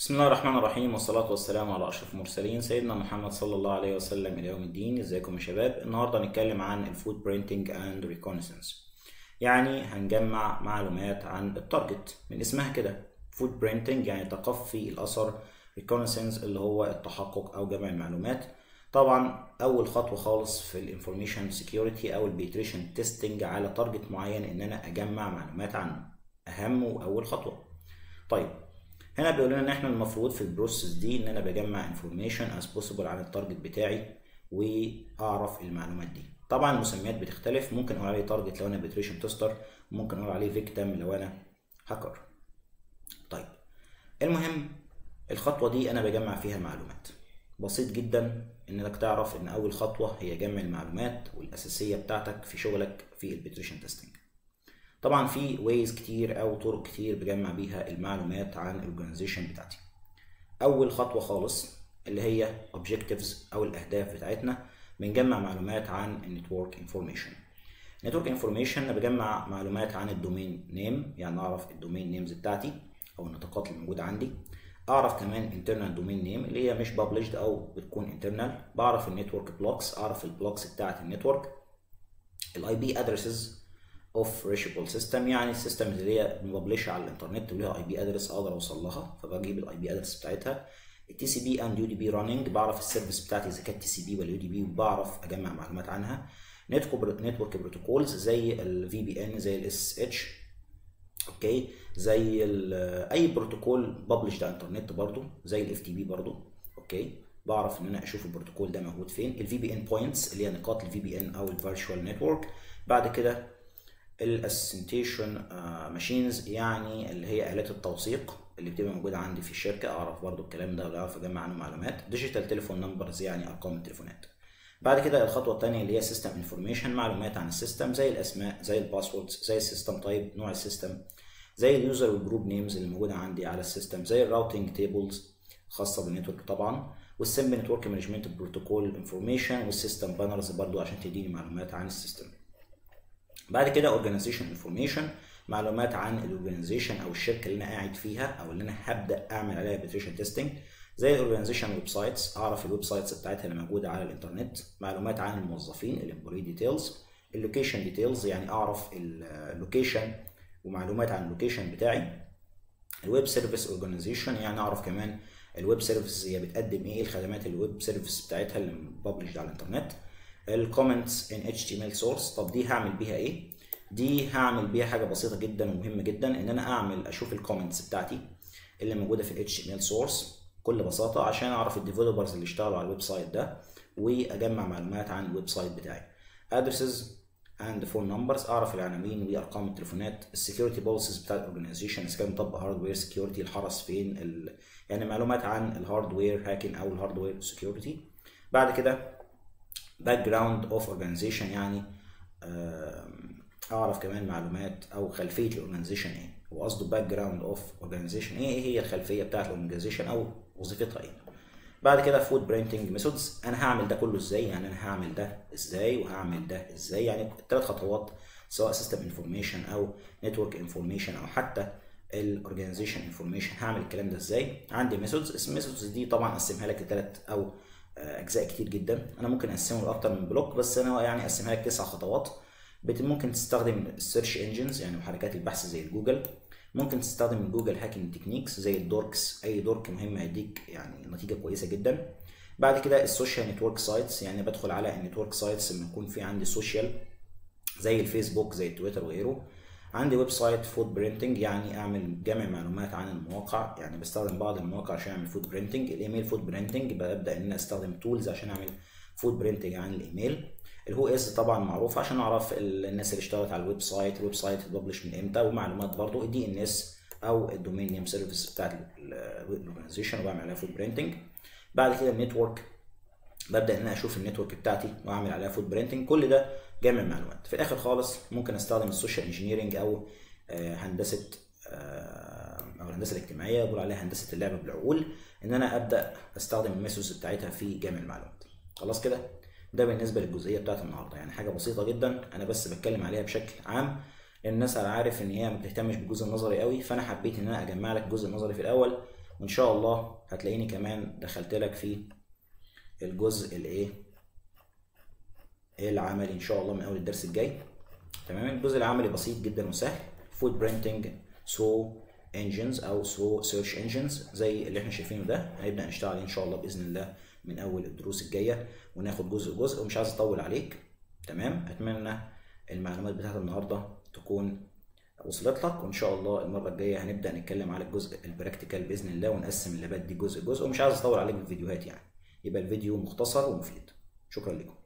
بسم الله الرحمن الرحيم والصلاة والسلام على أشرف المرسلين سيدنا محمد صلى الله عليه وسلم إلى يوم الدين ازيكم يا شباب النهاردة هنتكلم عن الفود برينتنج اند ريكونسنس يعني هنجمع معلومات عن التارجت من اسمها كده فود برينتنج يعني تقفي الأثر ريكونسنس اللي هو التحقق أو جمع المعلومات طبعا أول خطوة خالص في الانفورميشن سيكيورتي أو البيتريشن تيستنج على تارجت معين إن أنا أجمع معلومات عنه أهم وأول خطوة طيب هنا بيقول لنا ان احنا المفروض في البروسيس دي ان انا بجمع انفورميشن از بوسيبل عن التارجت بتاعي واعرف المعلومات دي طبعا المسميات بتختلف ممكن اقول عليه تارجت لو انا بيتريشن تستر ممكن اقول عليه فيكتم لو انا هاكر طيب المهم الخطوه دي انا بجمع فيها معلومات بسيط جدا انك تعرف ان اول خطوه هي جمع المعلومات والاساسيه بتاعتك في شغلك في البيتريشن تيستنج طبعا في ويز كتير او طرق كتير بجمع بيها المعلومات عن الاورجانيزيشن بتاعتي اول خطوه خالص اللي هي objectives او الاهداف بتاعتنا بنجمع معلومات عن النتورك انفورميشن نتورك انفورميشن انا بجمع معلومات عن الدومين نيم يعني اعرف الدومين نيمز بتاعتي او النطاقات اللي موجوده عندي اعرف كمان internal domain name اللي هي مش published او بتكون internal بعرف النتورك بلوكس اعرف البلوكس بتاعت النتورك الاي بي ادرسز اوف ريشبل سيستم يعني السيستم اللي هي مبلشه على الانترنت وليها اي بي ادرس اقدر اوصل لها فبجيب الاي بي ادرس بتاعتها التي سي بي اند يو دي بي راننج بعرف السيرفيس بتاعتي اذا كانت تي سي بي ولا يو دي بي وبعرف اجمع معلومات عنها نتورك بروتوكولز زي الفي بي ان زي الاس اتش اوكي زي اي بروتوكول ببلش على الانترنت برضو زي الاف تي بي برضو اوكي بعرف ان انا اشوف البروتوكول ده موجود فين الفي بي ان بوينتس اللي هي نقاط الفي بي ان او الفيرتشوال نتورك بعد كده الاسنتيشن ماشينز يعني اللي هي الات التوثيق اللي بتبقى موجوده عندي في الشركه اعرف برضو الكلام ده واعرف اجمع عنه معلومات ديجيتال تليفون نمبرز يعني ارقام التليفونات بعد كده الخطوه الثانيه اللي هي سيستم انفورميشن معلومات عن السيستم زي الاسماء زي الباسوردز زي السيستم تايب نوع السيستم زي اليوزر والجروب نيمز اللي موجوده عندي على السيستم زي الراوتنج تيبلز خاصه بالنتورك طبعا والسمبل نتورك مانجمنت بروتوكول انفورميشن والسيستم بانرز برضو عشان تديني معلومات عن السيستم بعد كده اورجانيزيشن انفورميشن معلومات عن الاورجانيزيشن او الشركه اللي انا قاعد فيها او اللي انا هبدا اعمل عليها بيتريشن تيستنج زي الاورجانيزيشن ويب سايتس اعرف الويب سايتس بتاعتها اللي موجوده على الانترنت معلومات عن الموظفين الامبلوي ديتيلز اللوكيشن ديتيلز يعني اعرف اللوكيشن ومعلومات عن اللوكيشن بتاعي الويب سيرفيس اورجانيزيشن يعني اعرف كمان الويب سيرفيس هي بتقدم ايه الخدمات الويب سيرفيس بتاعتها اللي ببلش على الانترنت الكومنتس ان اتش تي ام ال سورس طب دي هعمل بيها ايه دي هعمل بيها حاجه بسيطه جدا ومهمه جدا ان انا اعمل اشوف الكومنتس بتاعتي اللي موجوده في الاتش تي ام ال سورس بكل بساطه عشان اعرف الديفلوبرز اللي اشتغلوا على الويب سايت ده واجمع معلومات عن الويب سايت بتاعي ادرسز اند فون نمبرز اعرف العناوين وارقام التليفونات السكيورتي بوليسيز بتاع الاورجنايزيشن اذا كان مطبق هاردوير سكيورتي الحرس فين ال... يعني معلومات عن الهاردوير هاكين او الهاردوير سكيورتي بعد كده باك جراوند اوف اورجانيزيشن يعني اعرف كمان معلومات او خلفيه الاورجانيزيشن ايه هو قصده باك جراوند اوف اورجانيزيشن ايه ايه هي الخلفيه بتاعت الاورجانيزيشن او وظيفتها ايه بعد كده فود برينتنج ميثودز انا هعمل ده كله ازاي يعني انا هعمل ده ازاي وهعمل ده ازاي يعني ثلاث خطوات سواء سيستم انفورميشن او نتورك انفورميشن او حتى الاورجانيزيشن انفورميشن هعمل الكلام ده ازاي عندي ميثودز الميثودز دي طبعا اقسمها لك لثلاث او اجزاء كتير جدا انا ممكن اقسمه لاكتر من بلوك بس انا يعني اقسمها لك تسع خطوات ممكن تستخدم السيرش انجنز يعني محركات البحث زي الجوجل ممكن تستخدم الجوجل هاكينج تكنيكس زي الدوركس اي دورك مهم هيديك يعني نتيجه كويسه جدا بعد كده السوشيال نتورك سايتس يعني بدخل على النتورك سايتس لما يكون في عندي سوشيال زي الفيسبوك زي التويتر وغيره عندي ويب سايت فود برينتنج يعني اعمل جمع معلومات عن المواقع يعني بستخدم بعض المواقع عشان اعمل فود برينتنج الايميل فود برينتنج ببدا ان انا استخدم تولز عشان اعمل فود برينتنج عن الايميل الهو اس طبعا معروف عشان اعرف الناس اللي اشتغلت على الويب سايت الويب سايت اتبلش من امتى ومعلومات برضو الدي ان اس او الدومين نيم سيرفيس بتاعت الاورجانيزيشن وبعمل عليها فود برينتنج بعد كده النتورك ببدا ان انا اشوف النتورك بتاعتي واعمل عليها فود برينتنج كل ده جامع معلومات في الاخر خالص ممكن استخدم السوشيال انجينيرنج او هندسه او الهندسه الاجتماعيه بقول عليها هندسه اللعب بالعقول ان انا ابدا استخدم الميثودز بتاعتها في جمع المعلومات خلاص كده ده بالنسبه للجزئيه بتاعت النهارده يعني حاجه بسيطه جدا انا بس بتكلم عليها بشكل عام لان الناس انا عارف ان هي ما بتهتمش بالجزء النظري قوي فانا حبيت ان انا اجمع لك الجزء النظري في الاول وان شاء الله هتلاقيني كمان دخلت لك في الجزء الايه العملي ان شاء الله من اول الدرس الجاي تمام الجزء العملي بسيط جدا وسهل فود برينتنج سو انجنز او سو سيرش انجنز زي اللي احنا شايفينه ده هنبدا نشتغل عليه ان شاء الله باذن الله من اول الدروس الجايه وناخد جزء جزء ومش عايز اطول عليك تمام اتمنى المعلومات بتاعت النهارده تكون وصلت لك وان شاء الله المره الجايه هنبدا نتكلم على الجزء البراكتيكال باذن الله ونقسم اللابات دي جزء جزء ومش عايز اطول عليك بالفيديوهات يعني يبقى الفيديو مختصر ومفيد شكرا لكم